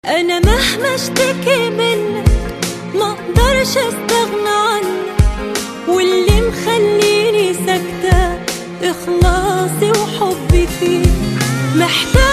انا مهما اشتكي منك ما اقدرش استغنى عنك واللي مخليني ساكتة اخلاصي وحبي فيك محتاج